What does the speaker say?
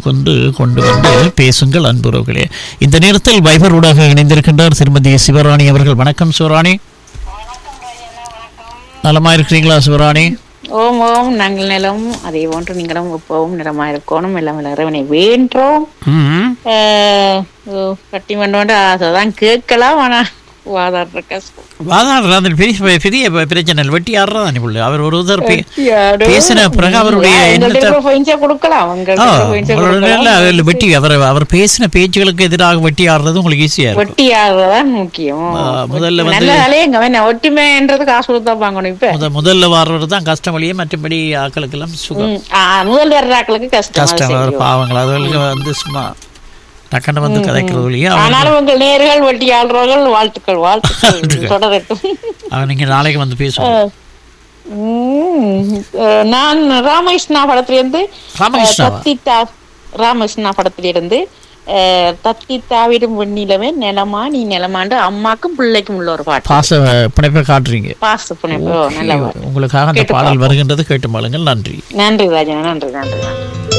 கொண்டு கொண்டு வந்து பேசுங்கள் அன்புறவுகளே இந்த நேரத்தில் வைபர் ஊடாக இணைந்திருக்கின்றார் திருமதி சிவராணி அவர்கள் வணக்கம் சிவராணி நலமா இருக்கிறீங்களா சிவராணி ஓம் ஓம் நாங்கள் நிலம் அதே போன்று நீங்களும் எப்பவும் நிலமா இருக்கணும் எல்லாம் இறைவனை வேண்டோம் ம் ஆஹ் ஓ, கட்டி மண்டோண்டு அதான் கேட்கலாம் ஆனா வாதாடுற கஷ்டம் வாதாடுற அந்த பெரிய பெரிய பிரச்சனை இல்லை. வெட்டி ஆடுறதா நீ புள்ள அவர் ஒரு ஒருத்தர் பே- யாரோ? பேசின பிறகு அவருடைய எங்கள்ட்ட எண்ணத்தை இருக்கிற points-அ கொடுக்கலாம் ஆ, உங்கள்ட்ட points-அ உங்களோட கொடுக்கலாம். இல்ல, அதுல வெட்டி அவர் அவர் பேசின பேச்சுகளுக்கு எதிராக வெட்டி ஆடுறது உங்களுக்கு ஈஸியா இருக்கும் வெட்டி ஆடுறதுதான் முக்கியம் ஆ, முதல்ல வந்து- நல்ல வேலையே எங்க வேணா ஒற்றுமைன்றது காசு கொடுத்தா வாங்கணும் இப்ப முத முதல்ல வர்றது தான் கஷ்டம் வழியே மற்றபடி ஆக்களுக்கெல்லாம் சுகம் ம், ஆ, முதல் வர்றாக்களுக்கு கஷ்டம் அது கஷ்டம் சரி. அவர் பாவங்கள் அதுகளுக்கு வந்து சும்மா டக்குன்னு வந்து கதைக்கிறது வழியே ஆனாலும் உங்கள் நேர்கள் வெட்டி ஆள்றவர்கள் வாழ்த்துக்கள் வாழ்த்துக்கள் தொடரட்டும் அவர் நீங்க நாளைக்கு வந்து பேசுவோம் உம், அஹ், நான் ராமகிருஷ்ணா படத்திலிருந்து ராமகிருஷ்ணாவா? தத்தித்தா ராமகிருஷ்ணா படத்திலிருந்து அஹ், தத்தி தாவிடும் வெண்ணிலவே நிலமா நீ நிலமாண்டு அம்மாக்கும் பிள்ளைக்கும் உள்ள ஒரு பாட்டு பாச பிணைப்பை காட்டுறீங்க பாச புனைப்பு நல்ல பாட்டு உங்களுக்காக அந்த பாடல் வருகின்றது கேட்டு மாளுங்கள் நன்றி நன்றி ராஜா நன்றி நன்றி நன்றி